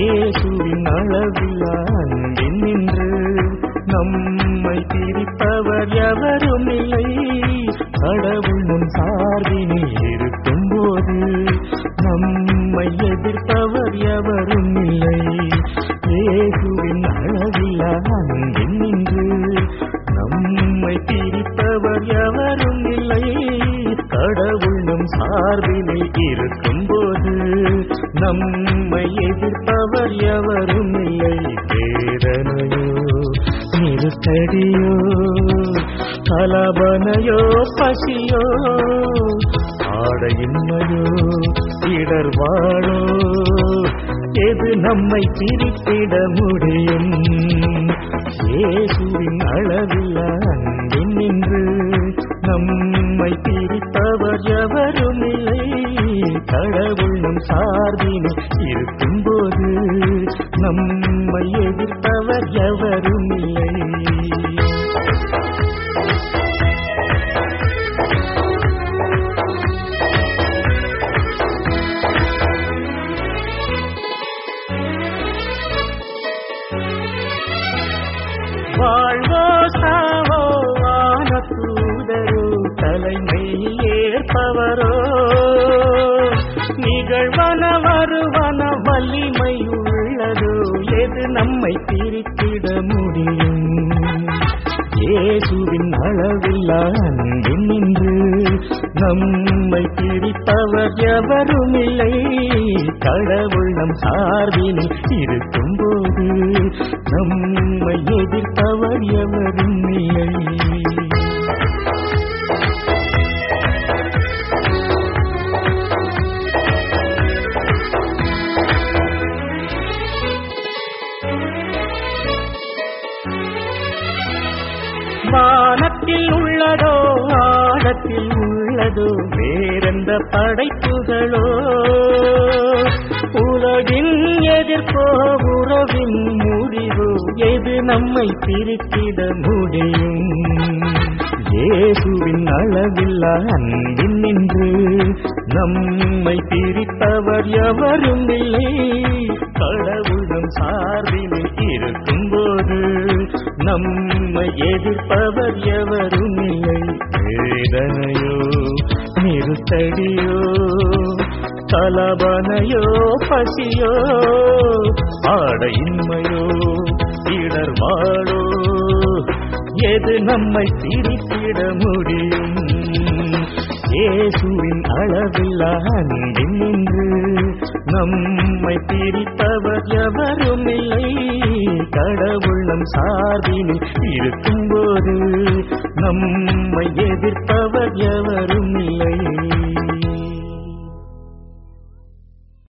இயேசுவின் அளவில்லா அன்பின் நின்று நம்மை பிரிப்பவர் எவரும் இல்லை கடவுள் முன் சார்பினில் இருக்கும் போது நம்மை எதிர்ப்பவர் எவரும் இல்லை இயேசுவின் அளவில்லா அன்பின் நின்று நம்மை பிரிப்பவர் எவரும் இல்லை கடவுள் நம் சார்பினில் இருக்கும் போது நம்மை எதிர்ப்பவர் எவரும் இல்லை வேதனையோ நிறுத்தடியோ கலபனையோ பசியோ ஆடையின்மையோ இடர்வாழோ எது நம்மை பிரித்திட முடியும் இயேசுவின் அளவில் அன்பின் நின்று நம்மை பிரிப்பவர் எவரும் இல்லை கடவுள் நம் சார்பினில் இருக்கும்போது நம்மை எதிர்ப்பவர் எவரும் இல்லை வாழ்வோ சாவோ வான தூதரோ தலைமை ஏற்பவரோ நிகழ்வன வருவன வலிமை உள்ளதோ எது நம்மை பிரித்திட முடியும் இயேசுவின் அளவில்லா அன்பின் நின்று நம்மை பிரிப்பவர் எவரும் இல்லை கடவுள் நம் சார்பினில் இருக்கும்போது நம்மை எதிர்ப்பவர் எவரும் இல்லை வானத்தில் உள்ளதோ ஆழத்தில் உள்ளதோ வேறெந்த படைப்புகளோ உலகின் எதிர்ப்போ உறவின் முடிவோ எது நம்மை பிரித்திட முடியும் இயேசுவின் அளவில்லா அன்பின் நின்று நம்மை பிரிப்பவர் எவரும் இல்லை கடவுளும் சார்பினில் இருக்கும்போது நம்மை எதிர்ப்பவர் எவரும் இல்லை வேதனையோ நிறுத்தடியோ கலபனையோ பசியோ ஆடையின்மையோ இடர்வாளோ எது நம்மை பிரித்திட முடியும் இயேசுவின் அளவில்லா அன்பின் நின்று நம்மை பிரிப்பவர் எவரும் இல்லை கடவுள் நம் சார்பினில் இருக்கும்போது நம்மை எதிர்ப்பவர் எவரும் இல்லை